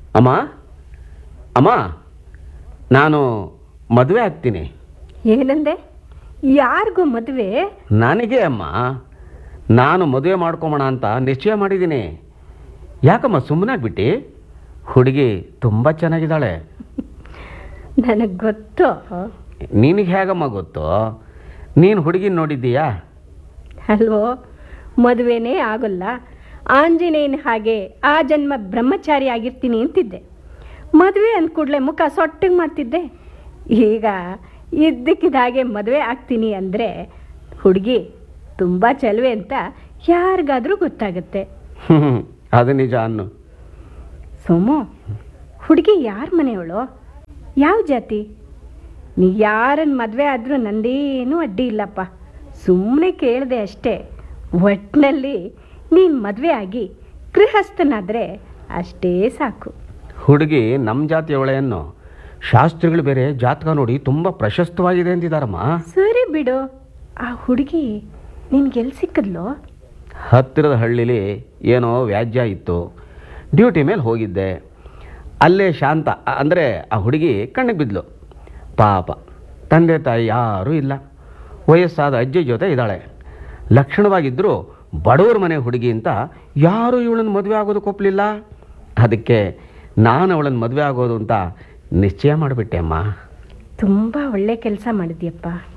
ಅಮ್ಮ ಅಮ್ಮ ನಾನು ಮದುವೆ ಆಗ್ತೀನಿ ಏನಂದೆ ಯಾರಿಗೂ ಮದುವೆ ನನಗೆ ಅಮ್ಮ ನಾನು ಮದುವೆ ಮಾಡ್ಕೊಬೋಣ ಅಂತ ನಿಶ್ಚಯ ಮಾಡಿದ್ದೀನಿ ಯಾಕಮ್ಮ ಸುಮ್ಮನಾಗ್ಬಿಟ್ಟು ಹುಡುಗಿ ತುಂಬ ಚೆನ್ನಾಗಿದ್ದಾಳೆ ನನಗೆ ಗೊತ್ತು ನಿನಗೆ ಹೇಗಮ್ಮ ಗೊತ್ತು ನೀನು ಹುಡುಗಿನ ನೋಡಿದ್ದೀಯಾ ಅಲ್ವೋ ಮದುವೆನೇ ಆಗೋಲ್ಲ ಆಂಜನೇಯನ ಹಾಗೆ ಆ ಜನ್ಮ ಬ್ರಹ್ಮಚಾರಿ ಆಗಿರ್ತೀನಿ ಅಂತಿದ್ದೆ ಮದುವೆ ಅಂದ ಕೂಡಲೇ ಮುಖ ಸೊಟ್ಟಿಗೆ ಮಾಡ್ತಿದ್ದೆ ಈಗ ಇದ್ದಕ್ಕಿದ್ದ ಹಾಗೆ ಮದುವೆ ಆಗ್ತೀನಿ ಅಂದರೆ ಹುಡುಗಿ ತುಂಬ ಚಲುವೆ ಅಂತ ಯಾರಿಗಾದರೂ ಗೊತ್ತಾಗುತ್ತೆ ಹ್ಞೂ ಅದು ನಿಜ ಅನ್ನು ಸೋಮು ಹುಡುಗಿ ಯಾರ ಮನೆಯವಳು ಯಾವ ಜಾತಿ ನೀ ಯಾರನ್ನ ಮದುವೆ ಆದರೂ ನಂದೇನೂ ಅಡ್ಡಿ ಇಲ್ಲಪ್ಪ ಸುಮ್ಮನೆ ಕೇಳಿದೆ ಅಷ್ಟೇ ಒಟ್ಟಿನಲ್ಲಿ ನೀನು ಮದುವೆ ಆಗಿ ಗೃಹಸ್ಥನಾದರೆ ಅಷ್ಟೇ ಸಾಕು ಹುಡುಗಿ ನಮ್ಮ ಜಾತಿಯವಳೆಯನ್ನು ಶಾಸ್ತ್ರಿಗಳು ಬೇರೆ ಜಾತಕ ನೋಡಿ ತುಂಬ ಪ್ರಶಸ್ತವಾಗಿದೆ ಅಂತಿದ್ದಾರಮ್ಮ ಸರಿ ಬಿಡು ಆ ಹುಡುಗಿ ನಿನ್ಗೆಲ್ಲಿ ಸಿಕ್ಕದ್ಲೋ ಹತ್ತಿರದ ಹಳ್ಳಿಲಿ ಏನೋ ವ್ಯಾಜ್ಯ ಇತ್ತು ಡ್ಯೂಟಿ ಮೇಲೆ ಹೋಗಿದ್ದೆ ಅಲ್ಲೇ ಶಾಂತ ಅಂದರೆ ಆ ಹುಡುಗಿ ಕಣ್ಣಿಗೆ ಬಿದ್ಲು ಪಾಪ ತಂದೆ ತಾಯಿ ಯಾರೂ ಇಲ್ಲ ವಯಸ್ಸಾದ ಅಜ್ಜಿ ಜೊತೆ ಇದ್ದಾಳೆ ಲಕ್ಷಣವಾಗಿದ್ದರೂ ಬಡವರ ಮನೆ ಹುಡುಗಿ ಅಂತ ಯಾರೂ ಇವಳನ್ನು ಮದುವೆ ಆಗೋದಕ್ಕೆ ಒಪ್ಪಲಿಲ್ಲ ಅದಕ್ಕೆ ನಾನು ಅವಳನ್ನು ಮದುವೆ ಆಗೋದು ಅಂತ ನಿಶ್ಚಯ ಮಾಡಿಬಿಟ್ಟೆ ಅಮ್ಮ ತುಂಬ ಒಳ್ಳೆ ಕೆಲಸ ಮಾಡಿದ್ಯಪ್ಪ